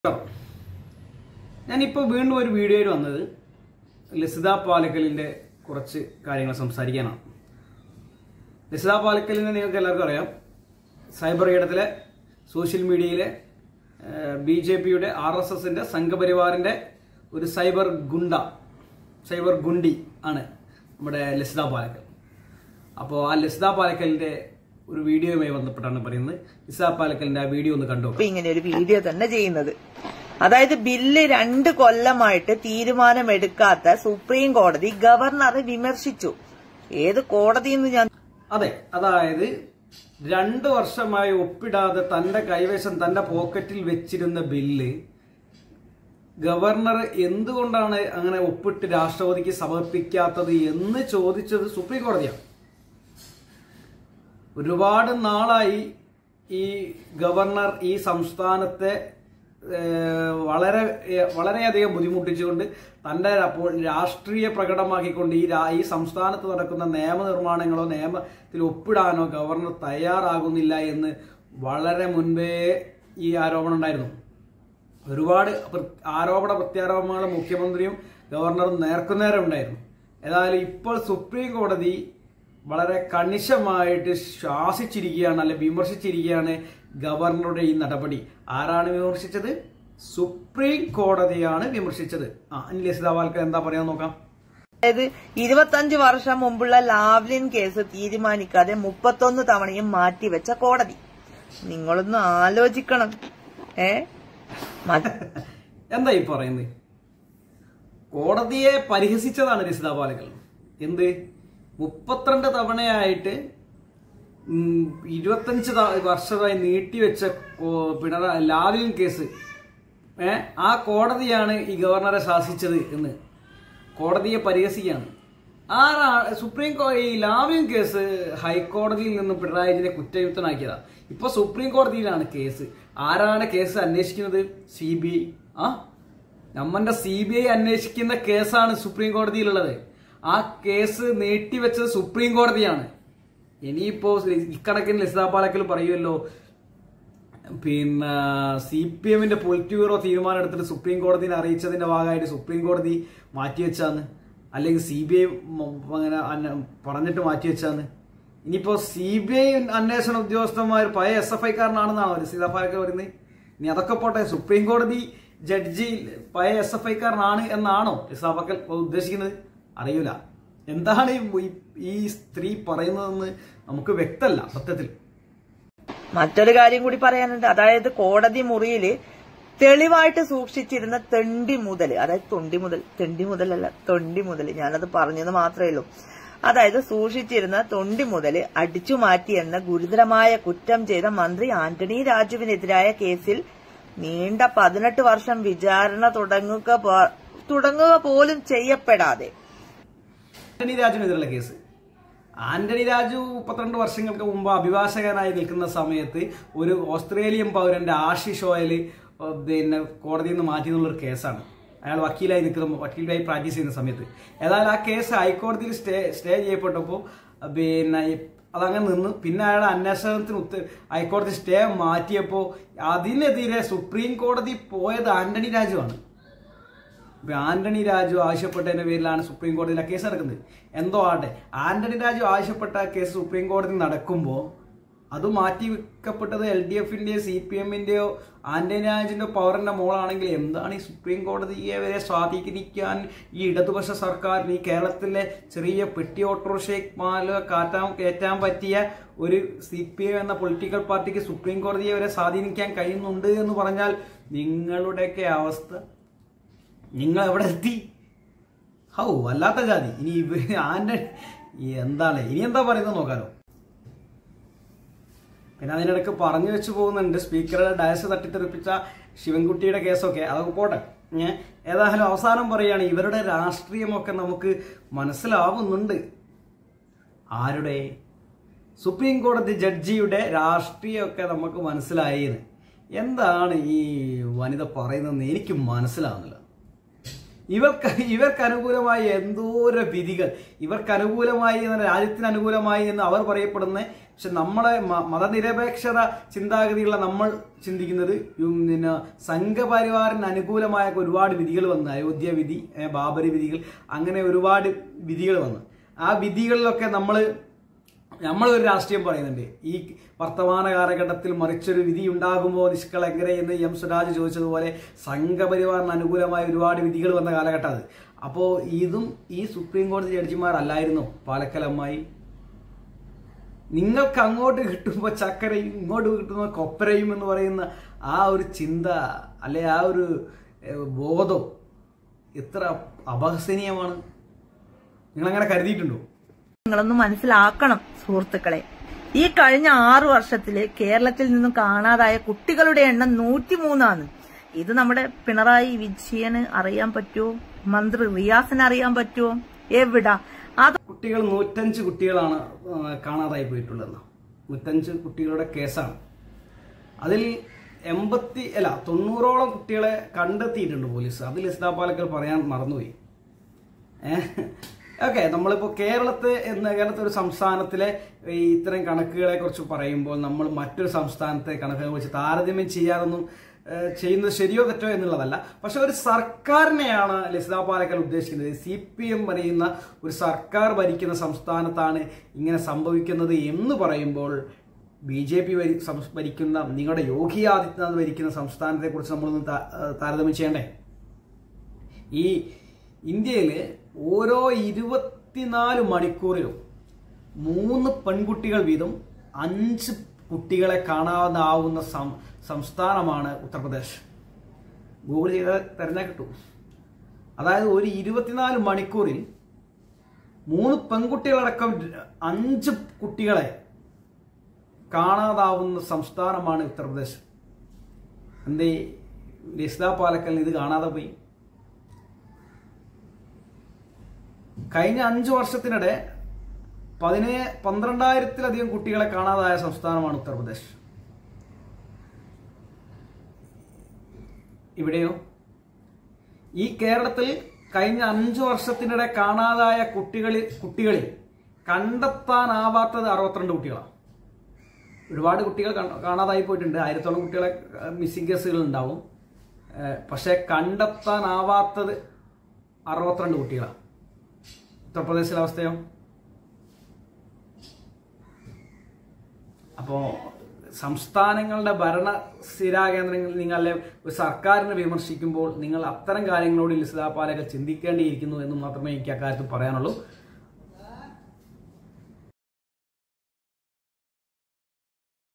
ഞാനിപ്പോൾ വീണ്ടും ഒരു വീഡിയോയിൽ വന്നത് ലസിത പാലക്കലിൻ്റെ കുറച്ച് കാര്യങ്ങൾ സംസാരിക്കാനാണ് ലസിത പാലക്കലിനെ നിങ്ങൾക്ക് എല്ലാവർക്കും അറിയാം സൈബർ ഇടത്തിലെ സോഷ്യൽ മീഡിയയിലെ ബി ജെ പിയുടെ ആർ എസ് എസിൻ്റെ സംഘപരിവാറിൻ്റെ ഒരു സൈബർ ഗുണ്ട സൈബർ ഗുണ്ടി ആണ് നമ്മുടെ ലസിത പാലക്കൽ അപ്പോൾ ആ ലസിത പാലക്കലിൻ്റെ ഒരു വീഡിയോയുമായി ബന്ധപ്പെട്ടാണ് പറയുന്നത് ലസിത പാലക്കലിൻ്റെ ആ വീഡിയോ ഒന്ന് കണ്ടു ഇപ്പൊ ഇങ്ങനെ ഒരു വീഡിയോ തന്നെ ചെയ്യുന്നത് അതായത് ബില്ല് രണ്ട് കൊല്ലമായിട്ട് തീരുമാനമെടുക്കാത്ത സുപ്രീം കോടതി ഗവർണറെ വിമർശിച്ചു ഏത് കോടതി എന്ന് ഞാൻ അതെ അതായത് രണ്ട് വർഷമായി ഒപ്പിടാതെ തന്റെ കൈവശം തന്റെ പോക്കറ്റിൽ വെച്ചിരുന്ന ബില്ല് ഗവർണർ എന്തുകൊണ്ടാണ് അങ്ങനെ ഒപ്പിട്ട് രാഷ്ട്രപതിക്ക് സമർപ്പിക്കാത്തത് എന്ന് ചോദിച്ചത് സുപ്രീം കോടതിയാണ് ഒരുപാട് നാളായി ഈ ഗവർണർ ഈ സംസ്ഥാനത്തെ ഏഹ്, വളരെ ഏഹ്, വളരെയധികം ബുദ്ധിമുട്ടിച്ചുകൊണ്ട് തന്റെ അപ്പോൾ രാഷ്ട്രീയ പ്രകടമാക്കിക്കൊണ്ട് ഈ രാ- ഈ സംസ്ഥാനത്ത് നടക്കുന്ന നിയമനിർമ്മാണങ്ങളോ നിയമത്തിൽ ഒപ്പിടാനോ ഗവർണർ തയ്യാറാകുന്നില്ല എന്ന് വളരെ മുൻപേ ഈ ആരോപണം ഉണ്ടായിരുന്നു ഒരുപാട് പ്ര- ആരോപണ പ്രത്യാരോപണങ്ങൾ മുഖ്യമന്ത്രിയും ഗവർണറും നേർക്കുനേരം ഉണ്ടായിരുന്നു ഏതായാലും ഇപ്പോൾ സുപ്രീം കോടതി വളരെ കണിശമായിട്ട് ശ്വാസിച്ചിരിക്കുകയാണ് അല്ലെ വിമർശിച്ചിരിക്കുകയാണ് ഗവർണറുടെ ഈ നടപടി ആരാണ് വിമർശിച്ചത് സുപ്രീം കോടതിയാണ് വിമർശിച്ചത് ആ ഇനി ലസിത വാൽക്കർ എന്താ പറയാൻ നോക്കാം അതായത് ഇരുപത്തഞ്ച് വർഷം മുമ്പുള്ള ലാവ്ലിൻ കേസ് തീരുമാനിക്കാതെ മുപ്പത്തൊന്ന് തവണയും മാറ്റിവെച്ച കോടതി നിങ്ങളൊന്ന് ആലോചിക്കണം ഏ മ- എന്താ ഈ പറയുന്നത് കോടതിയെ പരിഹസിച്ചതാണ് രസിത പാലകൽ എന്ത് മുപ്പത്തിരണ്ട് തവണയായിട്ട് ഉം, ഇരുപത്തഞ്ച് ത- വർഷമായി നീട്ടിവെച്ച കോ- പിണറായി ലാവ്ലിൻ കേസ് ഏ ആ കോടതിയാണ് ഈ ഗവർണറെ ശാസിച്ചത് എന്ന് കോടതിയെ പരിഹസിക്കുകയാണ് ആരാ സുപ്രീം കോ ഈ ലാവ്ലിൻ കേസ് ഹൈക്കോടതിയിൽ നിന്നും പിണറായി വിജയനെ കുറ്റയുക്തനാക്കിയതാ ഇപ്പൊ സുപ്രീം കോടതിയിലാണ് കേസ് ആരാണ് കേസ് അന്വേഷിക്കുന്നത് സി ബി ഐ ആ നമ്മന്റെ സി ബി ഐ അന്വേഷിക്കുന്ന കേസാണ് സുപ്രീം കോടതിയിലുള്ളത് ആ കേസ് നീട്ടിവെച്ചത് സുപ്രീം കോടതിയാണ് ഇനിയിപ്പോ ഇക്കണക്കിന് ലസിതാ പാലക്കൽ പറയുമല്ലോ പിന്നെ സി പി എമ്മിന്റെ പൊളിറ്റ് ബ്യൂറോ തീരുമാനം എടുത്തിട്ട് സുപ്രീം കോടതിനെ അറിയിച്ചതിന്റെ ഭാഗമായിട്ട് സുപ്രീം കോടതി മാറ്റിവെച്ചാന്ന് അല്ലെങ്കിൽ സി ബി ഐ അങ്ങനെ അന്ന- പറഞ്ഞിട്ട് മാറ്റിവെച്ചാന്ന് ഇനിയിപ്പോ സി ബി ഐ അന്വേഷണ ഉദ്യോഗസ്ഥന്മാർ പഴയ എസ് എഫ് ഐക്കാരനാണെന്നാണോ സീതാ പാലക്കൽ പറയുന്നത് ഇനി അതൊക്കെ പോട്ടെ സുപ്രീം കോടതി ജഡ്ജി പഴയ എസ് എഫ് ഐക്കാരനാണ് എന്നാണോ സീതാ പാലക്കൽ ഉദ്ദേശിക്കുന്നത് അറിയൂല എന്താണ് ഈ- ഈ സ്ത്രീ പറയുന്നതെന്ന് നമുക്ക് വ്യക്തമല്ല സത്യത്തിൽ മറ്റൊരു കാര്യം കൂടി പറയാനുണ്ട് അതായത് കോടതി മുറിയില് തെളിവായിട്ട് സൂക്ഷിച്ചിരുന്ന തെണ്ടി മുതൽ അതായത് തൊണ്ടി മുതൽ തെണ്ടി മുതലല്ല തൊണ്ടി മുതൽ ഞാനത് പറഞ്ഞത് മാത്രമേ ഉള്ളൂ അതായത് സൂക്ഷിച്ചിരുന്ന തൊണ്ടി മുതൽ അടിച്ചു മാറ്റിയെന്ന ഗുരുതരമായ കുറ്റം ചെയ്ത മന്ത്രി ആന്റണി രാജുവിനെതിരായ കേസിൽ നീണ്ട പതിനെട്ട് വർഷം വിചാരണ തുടങ്ങുക പോ- തുടങ്ങുക പോലും ചെയ്യപ്പെടാതെ ആന്റണി രാജുവിനെതിരുള്ള കേസ് ആന്റണി രാജു മുപ്പത്തിരണ്ട് വർഷങ്ങൾക്ക് മുമ്പ് അഭിഭാഷകനായി നിൽക്കുന്ന സമയത്ത് ഒരു ഓസ്ട്രേലിയൻ പൗരന്റെ ആഷിഷ് ഓയിൽ പിന്നെ കോടതിയിൽ നിന്ന് മാറ്റി എന്നുള്ളൊരു കേസാണ് അയാൾ വക്കീലായി നിൽക്കുന്ന വക്കീലായി പ്രാക്ടീസ് ചെയ്യുന്ന സമയത്ത് ഏതായാലും ആ കേസ് ഹൈക്കോടതിയിൽ സ്റ്റേ സ്റ്റേ ചെയ്യപ്പെട്ടപ്പോൾ പിന്നെ ഈ അതങ്ങനെ നിന്ന് പിന്നെ അയാളുടെ അന്വേഷണത്തിന് ഉത്ത ഹൈക്കോടതി സ്റ്റേ മാറ്റിയപ്പോൾ അതിനെതിരെ സുപ്രീം കോടതി പോയത് ആന്റണി രാജുവാണ് ഇപ്പൊ ആന്റണി രാജു ആവശ്യപ്പെട്ടതിന്റെ പേരിലാണ് സുപ്രീം കോടതിയിൽ ആ കേസ് നടക്കുന്നത് എന്തോ ആട്ടെ ആന്റണി രാജു ആവശ്യപ്പെട്ട ആ കേസ് സുപ്രീം കോടതി നടക്കുമ്പോൾ അത് മാറ്റി വെക്കപ്പെട്ടത് എൽ ഡി എഫിന്റെയോ സി പി എമ്മിന്റെയോ ആന്റണി രാജുവിന്റെ പവറിന്റെ മോളാണെങ്കിൽ എന്താണ് ഈ സുപ്രീം കോടതിയെ വരെ സ്വാധീനിക്കാൻ ഈ ഇടതുപക്ഷ സർക്കാരിന് ഈ കേരളത്തിലെ ചെറിയ പെട്ടി ഓട്ടോറിക്ഷ മാല കാറ്റാൻ കയറ്റാൻ പറ്റിയ ഒരു സി പി എം എന്ന പൊളിറ്റിക്കൽ പാർട്ടിക്ക് സുപ്രീം കോടതിയെ വരെ സ്വാധീനിക്കാൻ കഴിയുന്നുണ്ട് എന്ന് പറഞ്ഞാൽ നിങ്ങളുടെയൊക്കെ അവസ്ഥ നിങ്ങൾ എവിടെ എത്തി ഹൗ വല്ലാത്ത ജാതി ഇനി ഇവ ആന്റെ എന്താണ് ഇനി എന്താ പറയുന്നത് നോക്കാലോ പിന്നെ അതിനിടയ്ക്ക് പറഞ്ഞു വെച്ച് പോകുന്നുണ്ട് സ്പീക്കറുടെ ഡയസ് തട്ടിത്തെറിപ്പിച്ച ശിവൻകുട്ടിയുടെ കേസൊക്കെ അതൊക്കെ പോട്ടെ ഏ ഏതായാലും അവസാനം പറയുകയാണ് ഇവരുടെ രാഷ്ട്രീയമൊക്കെ നമുക്ക് മനസ്സിലാവുന്നുണ്ട് ആരുടെ സുപ്രീം കോടതി ജഡ്ജിയുടെ രാഷ്ട്രീയമൊക്കെ നമുക്ക് മനസ്സിലായത് എന്താണ് ഈ വനിത പറയുന്നതെന്ന് എനിക്ക് മനസ്സിലാവുന്നില്ല ഇവർക്ക് ഇവർക്ക് അനുകൂലമായി എന്തോരം വിധികൾ ഇവർക്ക് അനുകൂലമായി എന്ന രാജ്യത്തിന് അനുകൂലമായി എന്ന് അവർ പറയപ്പെടുന്ന പക്ഷെ നമ്മളെ മ- മതനിരപേക്ഷത ചിന്താഗതിയുള്ള നമ്മൾ ചിന്തിക്കുന്നത് ഉം പിന്നെ സംഘപരിവാറിന് അനുകൂലമായ ഒരുപാട് വിധികൾ വന്നു അയോധ്യ വിധി ഏ, ബാബരി വിധികൾ അങ്ങനെ ഒരുപാട് വിധികൾ വന്നു ആ വിധികളിലൊക്കെ നമ്മൾ നമ്മൾ ഒരു രാഷ്ട്രീയം പറയുന്നുണ്ട് ഈ വർത്തമാന കാലഘട്ടത്തിൽ മറിച്ചൊരു വിധി ഉണ്ടാകുമോ നിഷ്കളങ്കരെ എന്ന് എം സ്വരാജ് ചോദിച്ചതുപോലെ സംഘപരിവാറിന് അനുകൂലമായ ഒരുപാട് വിധികൾ വന്ന കാലഘട്ടം അത് അപ്പോൾ ഇതും ഈ സുപ്രീം കോടതി ജഡ്ജിമാരല്ലായിരുന്നോ പാലക്കലമ്മായി നിങ്ങൾക്ക് അങ്ങോട്ട് കിട്ടുമ്പോൾ ചക്കരയും ഇങ്ങോട്ട് കിട്ടുമ്പോൾ കൊപ്പരയും എന്ന് പറയുന്ന ആ ഒരു ചിന്ത അല്ലെ ആ ഒരു ഏഹ്, ബോധം എത്ര അപഹസനീയമാണ് നിങ്ങളങ്ങനെ കരുതിയിട്ടുണ്ടോ നിങ്ങളൊന്ന് മനസ്സിലാക്കണം സുഹൃത്തുക്കളെ ഈ കഴിഞ്ഞ ആറു വർഷത്തില് കേരളത്തിൽ നിന്നും കാണാതായ കുട്ടികളുടെ എണ്ണം നൂറ്റിമൂന്നാണ് ഇത് നമ്മുടെ പിണറായി വിജയന് അറിയാൻ പറ്റുമോ മന്ത്രി റിയാസിന് അറിയാൻ പറ്റുമോ എവിടാ അത് കുട്ടികൾ നൂറ്റഞ്ച് കുട്ടികളാണ് ആ, കാണാതായി പോയിട്ടുള്ളത് നൂറ്റഞ്ച് കുട്ടികളുടെ കേസാണ് അതിൽ എൺപത്തി അല്ല തൊണ്ണൂറോളം കുട്ടികളെ കണ്ടെത്തിയിട്ടുണ്ട് പോലീസ് അതിൽ ഇസ്ലാപാലക്കൽ പറയാൻ മറന്നുപോയി ഓക്കെ നമ്മളിപ്പോൾ കേരളത്തെ എന്ന കേരളത്തെ ഒരു സംസ്ഥാനത്തിലെ ഈ ഇത്തരം കണക്കുകളെ കുറിച്ച് പറയുമ്പോൾ നമ്മൾ മറ്റൊരു സംസ്ഥാനത്തെ കണക്കുകളെ കുറിച്ച് താരതമ്യം ചെയ്യാതൊന്നും ഏഹ്, ചെയ്യുന്നത് ശരിയോ തെറ്റോ എന്നുള്ളതല്ല പക്ഷെ ഒരു സർക്കാരിനെയാണ് ലസിത പാലക്കൽ ഉദ്ദേശിക്കുന്നത് സി പി എം പറയുന്ന ഒരു സർക്കാർ ഭരിക്കുന്ന സംസ്ഥാനത്താണ് ഇങ്ങനെ സംഭവിക്കുന്നത് എന്ന് പറയുമ്പോൾ ബി ജെ പി ഭരിക്കുന്ന നിങ്ങളുടെ യോഗി ആദിത്യനാഥ് ഭരിക്കുന്ന സംസ്ഥാനത്തെ കുറിച്ച് നമ്മളൊന്ന് താ- ഏഹ്, താരതമ്യം ചെയ്യണ്ടേ ഈ ഇന്ത്യയിൽ ഓരോ ഇരുപത്തിനാല് മണിക്കൂറിലും മൂന്ന് പെൺകുട്ടികൾ വീതം അഞ്ച് കുട്ടികളെ കാണാതാവുന്ന സം- സംസ്ഥാനമാണ് ഉത്തർപ്രദേശ് ഗൂഗിൾ ചെയ്താൽ തെരഞ്ഞാൽ കിട്ടും അതായത് ഒരു ഇരുപത്തിനാല് മണിക്കൂറിൽ മൂന്ന് പെൺകുട്ടികളടക്കം അഞ്ച് കുട്ടികളെ കാണാതാവുന്ന സംസ്ഥാനമാണ് ഉത്തർപ്രദേശ് എന്തേ ലസ്ല പാലക്കലിന് ഇത് കാണാതെ പോയി കഴിഞ്ഞ അഞ്ചു വർഷത്തിനിടെ പതിനേ പന്ത്രണ്ടായിരത്തിലധികം കുട്ടികളെ കാണാതായ സംസ്ഥാനമാണ് ഉത്തർപ്രദേശ് ഇവിടെയോ ഈ കേരളത്തിൽ കഴിഞ്ഞ അഞ്ചു വർഷത്തിനിടെ കാണാതായ കുട്ടികളിൽ കുട്ടികളിൽ കണ്ടെത്താനാവാത്തത് അറുപത്തിരണ്ട് കുട്ടികളാണ് ഒരുപാട് കുട്ടികൾ കാണ- കാണാതായി പോയിട്ടുണ്ട് ആയിരത്തോളം കുട്ടികളെ മിസ്സിംഗ് കേസുകൾ ഉണ്ടാവും ഏഹ് പക്ഷെ കണ്ടെത്താനാവാത്തത് അറുപത്തിരണ്ട് കുട്ടികളാണ് ഉത്തർപ്രദേശിലെ അവസ്ഥയോ അപ്പോ സംസ്ഥാനങ്ങളുടെ ഭരണ സ്ഥിരാകേന്ദ്രങ്ങളിൽ നിങ്ങൾ അല്ലെ ഒരു സർക്കാരിനെ വിമർശിക്കുമ്പോൾ നിങ്ങൾ അത്തരം കാര്യങ്ങളോട് ലിസിതാ പാലകൾ ചിന്തിക്കേണ്ടിയിരിക്കുന്നു എന്ന് മാത്രമേ എനിക്ക് അക്കാര്യത്തിൽ പറയാനുള്ളൂ